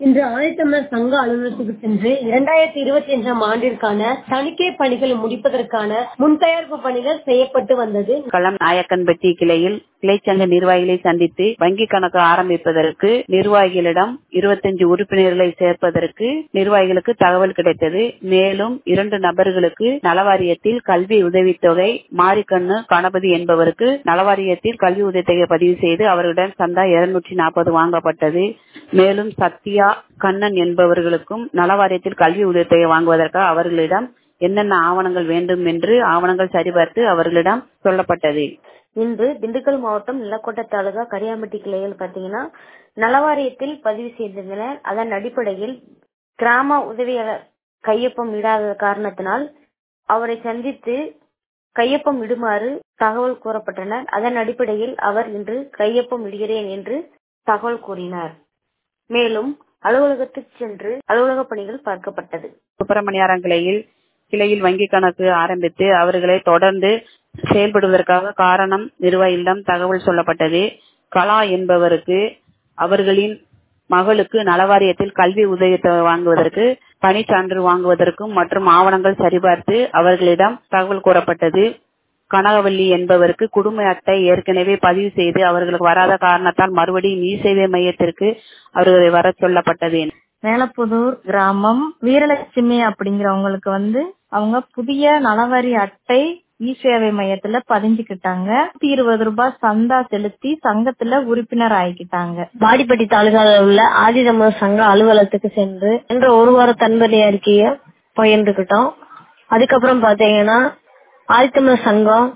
இன்று ஆதித்தமிழர் சங்க அலுவலகத்துக்கு சென்று இரண்டாயிரத்தி இருபத்தி அஞ்சாம் ஆண்டிற்கான தணிக்கை பணிகளை முடிப்பதற்கான முன்தயாரிப்பு பணிகள் செய்யப்பட்டு வந்தது களம் நாயக்கன்பட்டி கிளையில் கிளைச்சங்க நிர்வாகிகளை சந்தித்து வங்கி கணக்கு ஆரம்பிப்பதற்கு நிர்வாகிகளிடம் இருபத்தஞ்சு உறுப்பினர்களை சேர்ப்பதற்கு நிர்வாகிகளுக்கு தகவல் கிடைத்தது மேலும் இரண்டு நபர்களுக்கு நலவாரியத்தில் கல்வி உதவித்தொகை மாரிக்கண்ணு கணபதி என்பவருக்கு நலவாரியத்தில் கல்வி உதவித்தொகை பதிவு செய்து அவர்களிடம் சந்தா இருநூற்றி நாற்பது வாங்கப்பட்டது மேலும் சத்யா கண்ணன் என்பவர்களுக்கும் நலவாரியத்தில் கல்வி உதவித்தொகை வாங்குவதற்காக அவர்களிடம் என்னென்ன ஆவணங்கள் வேண்டும் என்று ஆவணங்கள் சரிபார்த்து அவர்களிடம் சொல்லப்பட்டது இன்று திண்டுக்கல் மாவட்டம் நிலக்கோட்டை தாலுகா கரியாம்பட்டி கிளையில் பாத்தீங்கன்னா நலவாரியத்தில் பதிவு செய்திருந்தனர் அதன் அடிப்படையில் கிராம உதவியாளர் கையொப்பம் இடாத காரணத்தினால் அவரை சந்தித்து கையொப்பம் இடுமாறு தகவல் கூறப்பட்டனர் அதன் அடிப்படையில் அவர் இன்று கையொப்பம் இடுகிறேன் என்று தகவல் கூறினார் மேலும் அலுவலகத்துக்கு சென்று அலுவலக பணிகள் பார்க்கப்பட்டது சுப்பிரமணியாரம் கிளையில் கிளையில் வங்கி கணக்கு ஆரம்பித்து அவர்களை தொடர்ந்து செயல்படுவதற்காக காரணம் நிர்வாகிகளிடம் தகவல் சொல்லப்பட்டது கலா என்பவருக்கு அவர்களின் மகளுக்கு நலவாரியத்தில் கல்வி உதவி வாங்குவதற்கு பணிச்சான்று வாங்குவதற்கும் மற்றும் ஆவணங்கள் சரிபார்த்து அவர்களிடம் தகவல் கூறப்பட்டது கனகவல்லி என்பவருக்கு குடும்ப அட்டை ஏற்கனவே பதிவு செய்து அவர்களுக்கு வராத காரணத்தால் மறுபடியும் இ சேவை மையத்திற்கு அவர்களை வர சொல்லப்பட்டது மேலப்புதூர் கிராமம் வீரலட்சுமி அப்படிங்கிறவங்களுக்கு வந்து அவங்க புதிய நலவரி அட்டை இ சேவை மையத்துல பதிஞ்சுக்கிட்டாங்க இருபது ரூபாய் சந்தா செலுத்தி சங்கத்துல உறுப்பினர் ஆகிக்கிட்டாங்க வாடிப்பட்டி தாலுகாவில் உள்ள ஆதிதமிழர் சங்க அலுவலகத்துக்கு சென்று என்ற ஒரு வார தன்பதி அறிக்கைய பயிர்ந்துகிட்டோம் அதுக்கப்புறம் பாத்தீங்கன்னா ஆதித்தமிழர் சங்கம்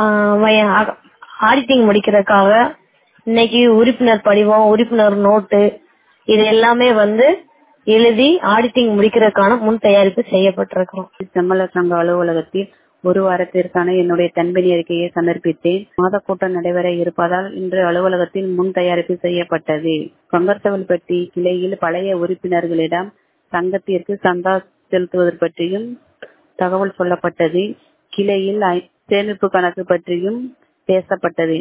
ஆடிட்டிங் முடிக்கிறதுக்காக இன்னைக்கு உறுப்பினர் படிவம் உறுப்பினர் நோட்டு இது எல்லாமே வந்து எழுதி ஆடிட்டிங் முடிக்கிறதுக்கான முன் தயாரிப்பு செய்யப்பட்டிருக்கிறோம் செம்மலர் சங்க அலுவலகத்தில் ஒரு வாரத்திற்கான என்னுடைய தன்பணி அறிக்கையை சமர்ப்பித்தேன் மாத கூட்டம் நடைபெற இருப்பதால் இன்று அலுவலகத்தில் முன் தயாரிப்பு செய்யப்பட்டது கங்கர்த்தவல்பட்டி கிளையில் பழைய உறுப்பினர்களிடம் சங்கத்திற்கு சந்தா செலுத்துவது பற்றியும் தகவல் சொல்லப்பட்டது கிளையில் சேமிப்பு கணக்கு பற்றியும் பேசப்பட்டது